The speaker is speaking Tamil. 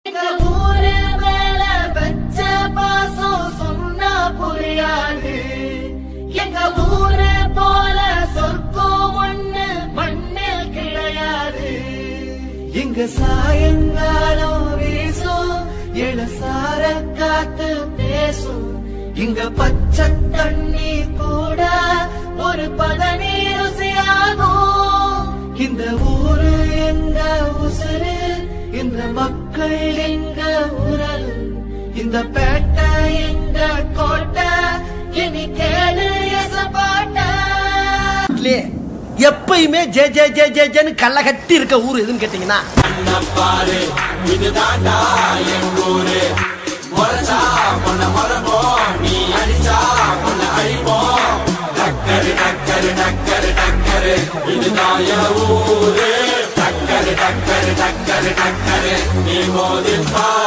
எங்க ஊரு மேல வச்ச பாசம் சொன்னா புரியாது எங்க ஊரு போல சொர்க்கம் ஒண்ணு மண்ணில் கிடையாது இங்க சாயங்காலம் வீசும் இளசார காத்து பேசும் இங்க பச்சை தண்ணி கூட ஒரு பதனி ருசியாகும் இந்த ஊரு எங்க உசுரு இந்த மக்கள் எங்க உரல் இந்த பேட்டை எங்க கோட்டை இனி கேளு எசப்பாட்ட இல்லையே எப்பயுமே ஜே ஜே ஜே ஜே ஜேன்னு கள்ள கட்டி இருக்க ஊர் எதுன்னு கேட்டீங்கன்னா இதுதான் ஊரு டக்கரு டக்கரு டக்கரு டக்கரு நீ மோதிப்பா